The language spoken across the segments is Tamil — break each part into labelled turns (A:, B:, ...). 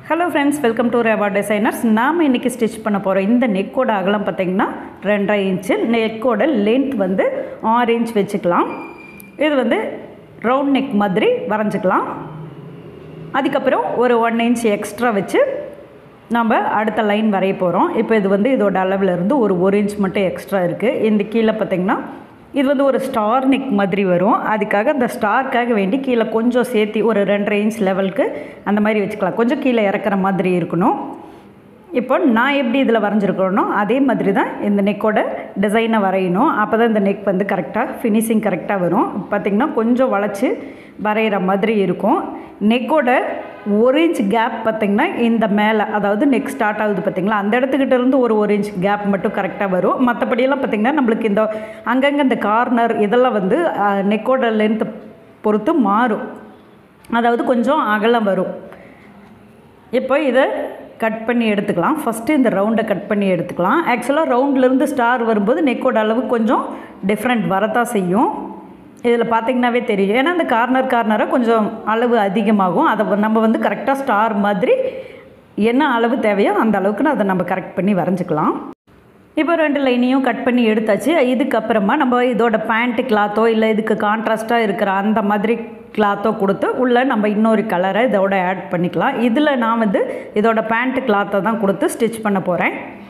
A: hello friends welcome to Reva designers நாம் இன்றைக்கி ஸ்டிச் பண்ண போகிறோம் இந்த நெக்கோட அகலம் பார்த்திங்கன்னா ரெண்டரை இன்ச்சு நெக்கோட லென்த் வந்து ஆறு இன்ச் வச்சுக்கலாம் இது வந்து ரவுண்ட் நெக் மாதிரி வரைஞ்சிக்கலாம் அதுக்கப்புறம் ஒரு ஒன் இன்ச் எக்ஸ்ட்ரா வச்சு நம்ம அடுத்த லைன் வரைய போகிறோம் இப்போ இது வந்து இதோட அளவில் இருந்து ஒரு ஒரு இன்ச் மட்டும் எக்ஸ்ட்ரா இருக்குது இந்த கீழே பார்த்திங்கன்னா இது வந்து ஒரு ஸ்டார் நெக் மாதிரி வரும் அதுக்காக அந்த ஸ்டார்க்காக வேண்டி கீழே கொஞ்சம் சேர்த்தி ஒரு ரெண்டரை இன்ச் லெவலுக்கு அந்த மாதிரி வச்சுக்கலாம் கொஞ்சம் கீழே இறக்குற மாதிரி இருக்கணும் இப்போ நான் எப்படி இதில் வரைஞ்சிருக்கிறேனோ அதே மாதிரி தான் இந்த நெக்கோட டிசைனை வரையணும் அப்போ தான் இந்த நெக் வந்து கரெக்டாக ஃபினிஷிங் கரெக்டாக வரும் பார்த்திங்கன்னா கொஞ்சம் வளைச்சி வரைகிற மாதிரி இருக்கும் நெக்கோட ஒரு இன்ச் கேப் பார்த்திங்கன்னா இந்த மேலே அதாவது நெக் ஸ்டார்ட் ஆகுது பார்த்திங்களா அந்த இடத்துக்கிட்ட இருந்து ஒரு ஒரு இன்ச் கேப் மட்டும் கரெக்டாக வரும் மற்றபடியெல்லாம் பார்த்திங்கன்னா நம்மளுக்கு இந்த அங்கங்கே இந்த கார்னர் இதெல்லாம் வந்து நெக்கோட லென்த் பொறுத்து மாறும் அதாவது கொஞ்சம் அகலம் வரும் இப்போ இதை கட் பண்ணி எடுத்துக்கலாம் ஃபஸ்ட்டு இந்த ரவுண்டை கட் பண்ணி எடுத்துக்கலாம் ஆக்சுவலாக ரவுண்ட்லேருந்து ஸ்டார் வரும்போது நெக்கோட அளவு கொஞ்சம் டிஃப்ரெண்ட் வரத்தான் செய்யும் இதில் பார்த்திங்கனாவே தெரியும் ஏன்னா இந்த கார்னர் கார்னராக கொஞ்சம் அளவு அதிகமாகும் அதை நம்ம வந்து கரெக்டாக ஸ்டார் மாதிரி என்ன அளவு தேவையோ அந்த அளவுக்கு அதை நம்ம கரெக்ட் பண்ணி வரைஞ்சிக்கலாம் இப்போ ரெண்டு லைனையும் கட் பண்ணி எடுத்தாச்சு இதுக்கப்புறமா நம்ம இதோட பேண்ட் கிளாத்தோ இல்லை இதுக்கு கான்ட்ராஸ்ட்டாக இருக்கிற அந்த மாதிரி கிளாத்தோ கொடுத்து உள்ளே நம்ம இன்னொரு கலரை இதோட ஆட் பண்ணிக்கலாம் இதில் நான் வந்து இதோட பேண்ட் கிளாத்தை தான் கொடுத்து ஸ்டிச் பண்ண போகிறேன்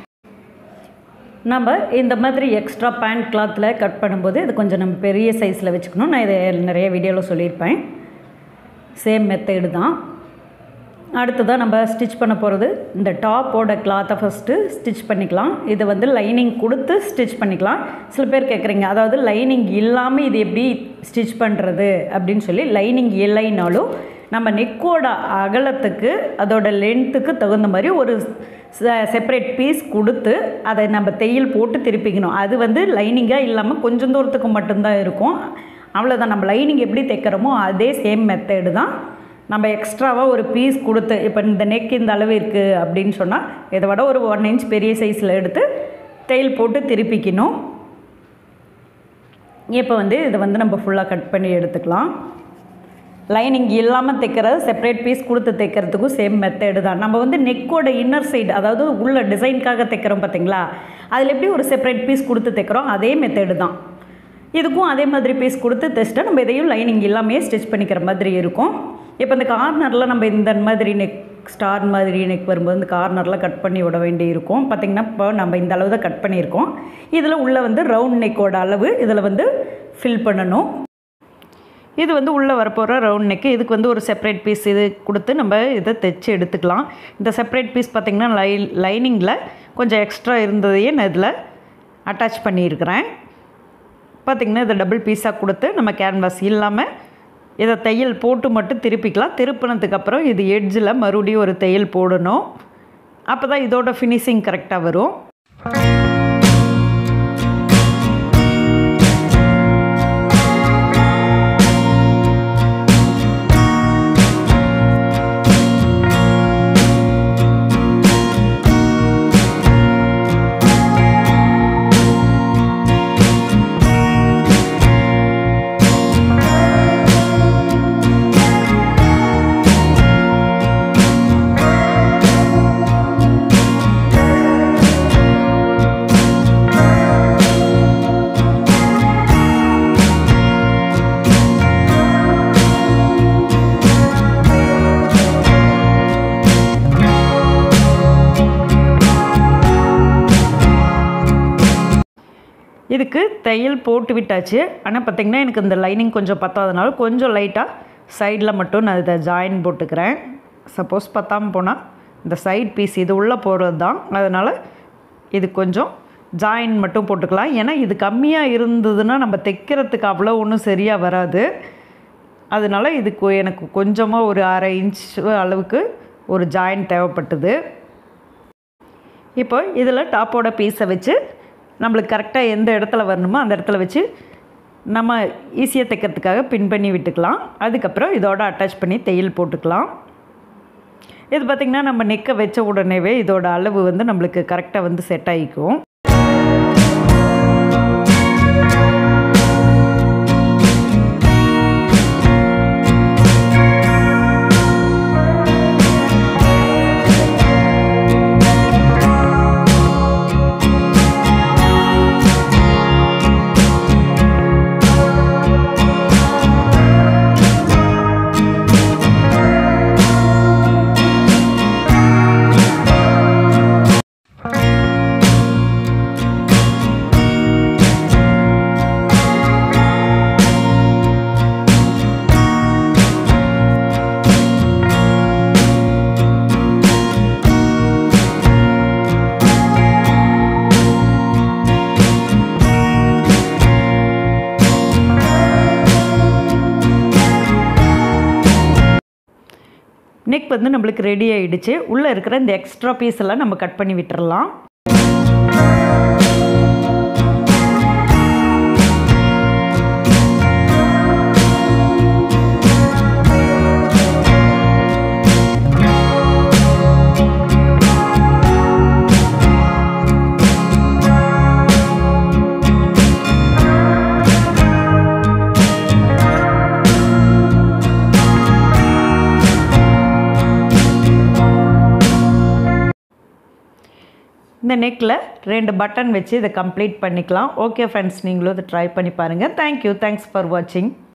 A: நம்ம இந்த மாதிரி எக்ஸ்ட்ரா பேண்ட் கிளாத்தில் கட் பண்ணும்போது இது கொஞ்சம் நம்ம பெரிய சைஸில் வச்சுக்கணும் நான் இதை நிறைய வீடியோவில் சொல்லியிருப்பேன் சேம் மெத்தேடு தான் அடுத்ததாக நம்ம ஸ்டிச் பண்ண போகிறது இந்த டாப்போட கிளாத்தை ஃபஸ்ட்டு ஸ்டிச் பண்ணிக்கலாம் இதை வந்து லைனிங் கொடுத்து ஸ்டிச் பண்ணிக்கலாம் சில பேர் கேட்குறீங்க அதாவது லைனிங் இல்லாமல் இது எப்படி ஸ்டிச் பண்ணுறது அப்படின்னு சொல்லி லைனிங் இல்லைனாலும் நம்ம நெக்கோட அகலத்துக்கு அதோட லென்த்துக்கு தகுந்த மாதிரி ஒரு செப்பரேட் பீஸ் கொடுத்து அதை நம்ம தையல் போட்டு திருப்பிக்கணும் அது வந்து லைனிங்காக இல்லாமல் கொஞ்சம் தூரத்துக்கு மட்டும்தான் இருக்கும் அவ்வளோதான் நம்ம லைனிங் எப்படி தைக்கிறோமோ அதே சேம் மெத்தேடு தான் நம்ம எக்ஸ்ட்ராவாக ஒரு பீஸ் கொடுத்து இப்போ இந்த நெக் இந்த அளவு இருக்குது அப்படின்னு சொன்னால் இதை விட ஒரு ஒன் இன்ச் பெரிய சைஸில் எடுத்து தையல் போட்டு திருப்பிக்கணும் இப்போ வந்து இதை வந்து நம்ம ஃபுல்லாக கட் பண்ணி எடுத்துக்கலாம் லைனிங் இல்லாமல் தைக்கிறது செப்பரேட் பீஸ் கொடுத்து தைக்கிறதுக்கும் சேம் மெத்தேடு தான் நம்ம வந்து நெக்கோட இன்னர் சைடு அதாவது உள்ள டிசைனுக்காக தைக்கிறோம் பார்த்தீங்களா அதில் எப்படி ஒரு செப்பரேட் பீஸ் கொடுத்து தைக்கிறோம் அதே மெத்தேடு தான் இதுக்கும் அதே மாதிரி பீஸ் கொடுத்து தைச்சிட்டா நம்ம இதையும் லைனிங் இல்லாமே ஸ்டிச் பண்ணிக்கிற மாதிரி இருக்கும் இப்போ இந்த கார்னரில் நம்ம இந்த மாதிரி நெக் ஸ்டார் மாதிரி நெக் வரும்போது இந்த கார்னரில் கட் பண்ணி விட வேண்டி இருக்கும் பார்த்திங்கன்னா இப்போ நம்ம இந்த அளவு தான் கட் பண்ணியிருக்கோம் இதில் உள்ள வந்து ரவுண்ட் நெக்கோட அளவு இதில் வந்து ஃபில் பண்ணணும் இது வந்து உள்ளே வரப்போகிற ரவுண்ட் நெக்கு இதுக்கு வந்து ஒரு செப்பரேட் பீஸ் இது கொடுத்து நம்ம இதை தைச்சி எடுத்துக்கலாம் இந்த செப்பரேட் பீஸ் பார்த்திங்கன்னா லை லைனிங்கில் கொஞ்சம் எக்ஸ்ட்ரா இருந்ததையே நான் இதில் அட்டாச் பண்ணியிருக்கிறேன் பார்த்திங்கன்னா இதை டபுள் பீஸாக கொடுத்து நம்ம கேன்வாஸ் இல்லாமல் இதை தையல் போட்டு மட்டும் திருப்பிக்கலாம் திருப்பினதுக்கப்புறம் இது எட்ஜில் மறுபடியும் ஒரு தையல் போடணும் அப்போ தான் இதோட ஃபினிஷிங் கரெக்டாக வரும் இதுக்கு தையல் போட்டு விட்டாச்சு ஆனால் பார்த்திங்கன்னா எனக்கு இந்த லைனிங் கொஞ்சம் பத்தாதனால கொஞ்சம் லைட்டாக சைடில் மட்டும் நான் இதை ஜாயின் போட்டுக்கிறேன் சப்போஸ் பத்தாமல் போனால் இந்த சைட் பீஸ் இது உள்ளே போகிறது தான் அதனால் இது கொஞ்சம் ஜாயின் மட்டும் போட்டுக்கலாம் ஏன்னா இது கம்மியாக இருந்ததுன்னா நம்ம தைக்கிறதுக்கு அவ்வளோ ஒன்றும் சரியாக வராது அதனால் இதுக்கு எனக்கு கொஞ்சமாக ஒரு அரை இன்ச் அளவுக்கு ஒரு ஜாயின் தேவைப்பட்டது இப்போ இதில் டாப்போட பீஸை வச்சு நம்மளுக்கு கரெக்டாக எந்த இடத்துல வரணுமோ அந்த இடத்துல வச்சு நம்ம ஈஸியாக தைக்கிறதுக்காக பின் பண்ணி விட்டுக்கலாம் அதுக்கப்புறம் இதோட அட்டாச் பண்ணி தையல் போட்டுக்கலாம் இது பார்த்திங்கன்னா நம்ம நெக்கை வச்ச உடனேவே இதோட அளவு வந்து நம்மளுக்கு கரெக்டாக வந்து செட் ஆகிக்கும் வந்து நம்மளுக்கு ரெடி ஆயிடுச்சு உள்ளே இருக்கிற இந்த எக்ஸ்ட்ரா பீஸ் எல்லாம் நம்ம கட் பண்ணி விட்டுறலாம் இந்த நெக்கில் ரெண்டு பட்டன் வச்சு இதை கம்ப்ளீட் பண்ணிக்கலாம் ஓகே ஃப்ரெண்ட்ஸ் நீங்களும் இதை ட்ரை பண்ணி பாருங்கள் தேங்க்யூ தேங்க்ஸ் ஃபார் வாட்சிங்